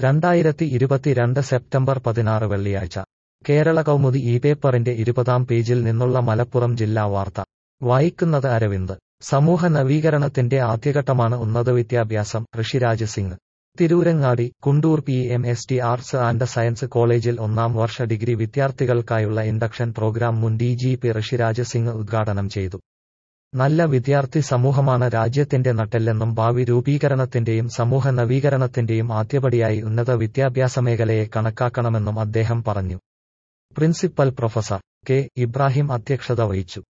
രണ്ടായിരത്തി ഇരുപത്തിരണ്ട് സെപ്റ്റംബർ പതിനാറ് വെള്ളിയാഴ്ച കേരള കൗമുദി ഈ പേപ്പറിന്റെ ഇരുപതാം പേജിൽ നിന്നുള്ള മലപ്പുറം ജില്ലാ വാർത്ത വായിക്കുന്നത് അരവിന്ദ് സമൂഹ നവീകരണത്തിന്റെ ആദ്യഘട്ടമാണ് ഉന്നത വിദ്യാഭ്യാസം Rishiraj Singh Tirurangadi Kundoor P M S T arts and science college ഒന്നാം വർഷ ഡിഗ്രി വിദ്യാർത്ഥികൾക്കായുള്ള ഇൻഡക്ഷൻ പ്രോഗ്രാം മുൻ D G P Rishiraj Singh ഉദ്ഘാടനം ചെയ്തു നല്ല വിദ്യാർത്ഥി സമൂഹമാണ് രാജ്യത്തിന്റെ നട്ടെല്ലെന്നും ഭാവി രൂപീകരണത്തിന്റെയും സമൂഹ നവീകരണത്തിന്റെയും ആദ്യപടിയായി ഉന്നത വിദ്യാഭ്യാസ മേഖലയെ കണക്കാക്കണമെന്നും അദ്ദേഹം പറഞ്ഞു പ്രിൻസിപ്പൽ പ്രൊഫസർ കെ ഇബ്രാഹിം അധ്യക്ഷത വഹിച്ചു